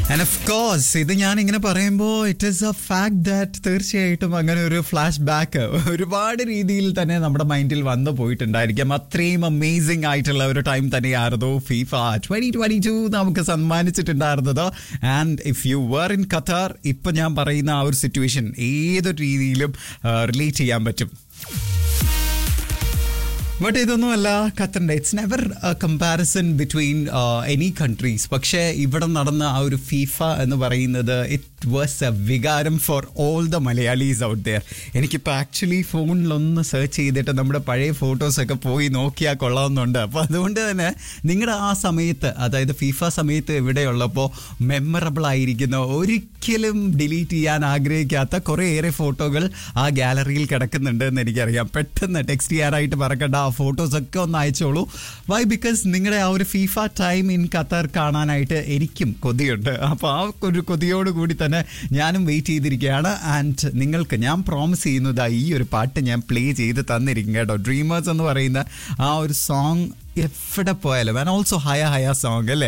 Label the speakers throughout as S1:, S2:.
S1: and of course ഇത് ഞാൻ ഇങ്ങനെ പറയുമ്പോൾ it is a fact that തീർച്ചയായിട്ടും അങ്ങനെ ഒരു ഫ്ലാഷ് ബാക്ക് ഒരുപാട് രീതിയിൽ തന്നെ നമ്മുടെ മൈൻഡിൽ വന്നു പോയിട്ടുണ്ടായിരിക്കാം അത്രയും അമേസിംഗ് ആയിട്ടുള്ള ഒരു ടൈം തന്നെയായിരുന്നു ഫീഫ ട്വന്റി ട്വന്റി ടു നമുക്ക് സമ്മാനിച്ചിട്ടുണ്ടായിരുന്നത് and if you were in Qatar ഇപ്പൊ ഞാൻ പറയുന്ന ആ ഒരു സിറ്റുവേഷൻ ഏതൊരു രീതിയിലും റിലേറ്റ് ചെയ്യാൻ പറ്റും ബട്ട് ഇതൊന്നുമല്ല ഖത്തറിന്റെ it's never comparison between any countries പക്ഷേ ഇവിടെ നടന്ന ആ ഒരു ഫീഫ എന്ന് പറയുന്നത് ഇറ്റ് വാസ് എ വികാരം for all the Malayalis out there എനിക്കിപ്പോൾ ആക്ച്വലി ഫോണിലൊന്ന് സെർച്ച് ചെയ്തിട്ട് നമ്മുടെ പഴയ ഫോട്ടോസൊക്കെ പോയി നോക്കിയാൽ കൊള്ളാവുന്നുണ്ട് അപ്പോൾ അതുകൊണ്ട് തന്നെ നിങ്ങളുടെ ആ സമയത്ത് അതായത് ഫീഫ സമയത്ത് ഇവിടെയുള്ളപ്പോൾ മെമ്മറബിൾ ആയിരിക്കുന്ന ഒരിക്കലും ഡിലീറ്റ് ചെയ്യാൻ ആഗ്രഹിക്കാത്ത കുറേയേറെ ഫോട്ടോകൾ ആ ഗാലറിയിൽ കിടക്കുന്നുണ്ട് എന്ന് എനിക്കറിയാം പെട്ടെന്ന് ടെക്സ്റ്റ് ചെയ്യാനായിട്ട് മറക്കണ്ട ആ ഫോട്ടോസ് ഒക്കെ ഒന്ന് അയച്ചോളൂ വൈ ബിക്കോസ് നിങ്ങളുടെ ആ ഒരു ഫീഫ ടൈം ഇൻ ഖത്തർ കാണാനായിട്ട് എനിക്കും കൊതിയുണ്ട് അപ്പോൾ ആ ഒരു കൊതിയോട് കൂടി തന്നെ ഞാനും വെയിറ്റ് ചെയ്തിരിക്കുകയാണ് ആൻഡ് നിങ്ങൾക്ക് ഞാൻ പ്രോമിസ് ചെയ്യുന്നത് ഈ ഒരു പാട്ട് ഞാൻ പ്ലേ ചെയ്ത് തന്നിരിക്കും കേട്ടോ ഡ്രീമേഴ്സ് എന്ന് പറയുന്ന ആ ഒരു സോങ് എവിടെ പോയാലും and also Hayya Hayya song അല്ലേ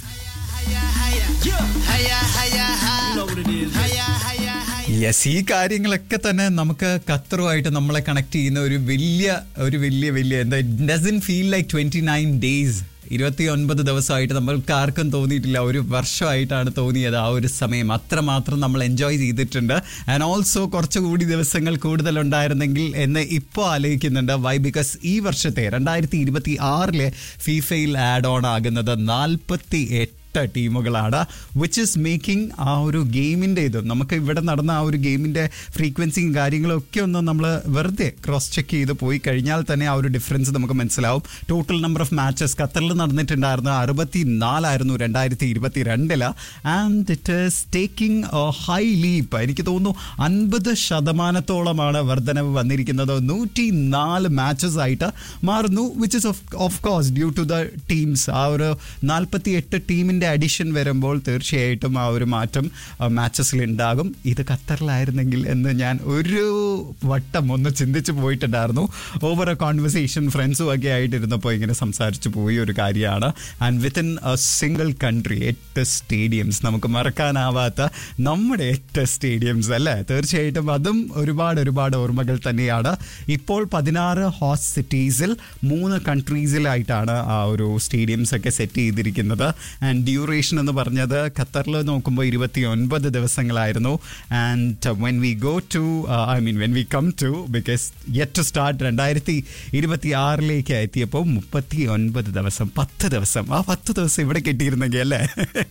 S1: യെസ് ഈ കാര്യങ്ങളൊക്കെ തന്നെ നമുക്ക് ഖത്തറുമായിട്ട് നമ്മളെ കണക്ട് ചെയ്യുന്ന ഒരു വലിയ ഒരു വലിയ വലിയ എന്താ doesn't feel like twenty nine days ഇരുപത്തി ഒൻപത് ദിവസമായിട്ട് നമ്മൾക്ക് ആർക്കും തോന്നിയിട്ടില്ല ഒരു വർഷമായിട്ടാണ് തോന്നിയത് ആ ഒരു സമയം അത്രമാത്രം നമ്മൾ എൻജോയ് ചെയ്തിട്ടുണ്ട് ആൻഡ് ഓൾസോ കുറച്ചുകൂടി ദിവസങ്ങൾ കൂടുതലുണ്ടായിരുന്നെങ്കിൽ എന്ന് ഇപ്പോൾ ആലോചിക്കുന്നുണ്ട് വൈ ബിക്കോസ് ഈ വർഷത്തെ രണ്ടായിരത്തി ഇരുപത്തി ആറിലെ ഫീഫയിൽ ആഡ് ഓൺ ആകുന്നത് നാൽപ്പത്തി എട്ട് എട്ട് ടീമുകളാണ് വിച്ച് ഇസ് മേക്കിംഗ് ആ ഒരു ഗെയിമിൻ്റെ ഇത് നമുക്ക് ഇവിടെ നടന്ന ആ ഒരു ഗെയിമിൻ്റെ ഫ്രീക്വൻസിയും കാര്യങ്ങളും ഒക്കെ ഒന്ന് നമ്മൾ വെറുതെ ക്രോസ് ചെക്ക് ചെയ്ത് പോയി കഴിഞ്ഞാൽ തന്നെ ആ ഒരു ഡിഫറൻസ് നമുക്ക് മനസ്സിലാവും ടോട്ടൽ നമ്പർ ഓഫ് മാച്ചസ് ഖത്തറിൽ നടന്നിട്ടുണ്ടായിരുന്ന അറുപത്തി നാലായിരുന്നു രണ്ടായിരത്തി ഇരുപത്തി രണ്ടില് and it is taking high leap എനിക്ക് തോന്നുന്നു അൻപത് ശതമാനത്തോളമാണ് വർധനവ് വന്നിരിക്കുന്നത് നൂറ്റി നാല് മാച്ചസ് ആയിട്ട് മാറുന്നു which is of course due to the teams ആ ഒരു നാൽപ്പത്തി എട്ട് ടീമിൻ്റെ ഇതിൻ്റെ അഡിഷൻ വരുമ്പോൾ തീർച്ചയായിട്ടും ആ ഒരു മാറ്റം മാച്ചസിൽ ഉണ്ടാകും ഇത് ഖത്തറിലായിരുന്നെങ്കിൽ എന്ന് ഞാൻ ഒരു വട്ടം ഒന്ന് ചിന്തിച്ചു പോയിട്ടുണ്ടായിരുന്നു ഓവർ എ കോൺവെർസേഷൻ ഫ്രണ്ട്സും ഒക്കെ ആയിട്ടിരുന്നപ്പോൾ ഇങ്ങനെ സംസാരിച്ചു പോയ ഒരു കാര്യമാണ് and within a single country എട്ട് സ്റ്റേഡിയംസ് നമുക്ക് മറക്കാനാവാത്ത നമ്മുടെ എട്ട് സ്റ്റേഡിയംസ് അല്ലേ തീർച്ചയായിട്ടും അതും ഒരുപാട് ഒരുപാട് ഓർമ്മകൾ തന്നെയാണ് ഇപ്പോൾ പതിനാറ് ഹോസ് സിറ്റീസിൽ മൂന്ന് കൺട്രീസിലായിട്ടാണ് ആ ഒരു സ്റ്റേഡിയംസ് ഒക്കെ സെറ്റ് ചെയ്തിരിക്കുന്നത് ആൻഡ് ഡ്യൂറേഷൻ എന്ന് പറഞ്ഞത് ഖത്തറിൽ നോക്കുമ്പോൾ ഇരുപത്തി ഒൻപത് ദിവസങ്ങളായിരുന്നു and when we go to I mean when we come to because yet to start രണ്ടായിരത്തി ഇരുപത്തി ആറിലേക്ക് എത്തിയപ്പോൾ മുപ്പത്തി ഒൻപത് ദിവസം പത്ത് ദിവസം ആ പത്ത് ദിവസം ഇവിടെ കിട്ടിയിരുന്നെങ്കിൽ അല്ലേ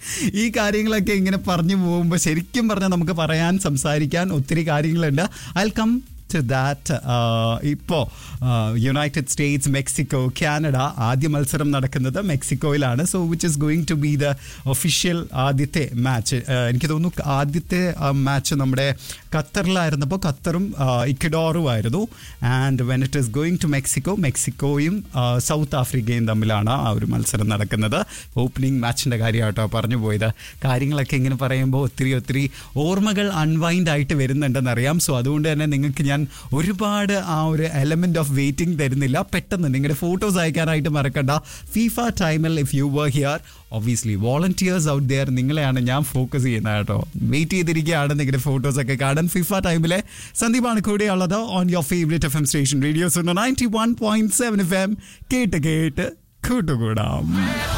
S1: ഈ കാര്യങ്ങളൊക്കെ ഇങ്ങനെ പറഞ്ഞു പോകുമ്പോൾ ശരിക്കും പറഞ്ഞാൽ നമുക്ക് പറയാൻ സംസാരിക്കാൻ ഒത്തിരി കാര്യങ്ങളുണ്ട് ഐ കം ടു ദാറ്റ് ഇപ്പോൾ യുണൈറ്റഡ് സ്റ്റേറ്റ്സ് മെക്സിക്കോ കാനഡ ആദ്യ മത്സരം നടക്കുന്നത് മെക്സിക്കോയിലാണ് so which is going to be the official ആദ്യത്തെ മാച്ച് എനിക്ക് തോന്നുന്നു ആദ്യത്തെ മാച്ച് നമ്മുടെ ഖത്തറിലായിരുന്നപ്പോൾ ഖത്തറും ഇക്വഡോറും ആയിരുന്നു and when it is going to Mexico മെക്സിക്കോയും സൗത്ത് ആഫ്രിക്കയും തമ്മിലാണ് ആ ഒരു മത്സരം നടക്കുന്നത് ഓപ്പണിംഗ് മാച്ചിൻ്റെ കാര്യമായിട്ടോ പറഞ്ഞു പോയത് കാര്യങ്ങളൊക്കെ ഇങ്ങനെ പറയുമ്പോൾ ഒത്തിരി ഒത്തിരി ഓർമ്മകൾ അൺവൈൻഡ് ആയിട്ട് വരുന്നുണ്ടെന്നറിയാം സോ അതുകൊണ്ട് തന്നെ നിങ്ങൾക്ക് ഞാൻ ഒരുപാട് ആ ഒരു എലമെന്റ് ഓഫ് വെയിറ്റിംഗ് തരുന്നില്ല പെട്ടെന്ന് നിങ്ങളുടെ ഫോട്ടോസ് അയക്കാനായിട്ട് മറക്കണ്ട ഫീഫ ടൈമിൽ if you were here obviously volunteers out there നിങ്ങളെയാണ് ഞാൻ ഫോക്കസ് ചെയ്യുന്നത് കേട്ടോ വെയിറ്റ് ചെയ്തിരിക്കുകയാണ് നിങ്ങളുടെ ഫോട്ടോസ് ഒക്കെ കാണാൻ ഫിഫ ടൈമിലെ സന്ദീപാണ് കൂടെയുള്ളത് on your favourite F M station radios ninety one point seven F M കേട്ട് കേട്ട് കൂട്ടുകൂടാം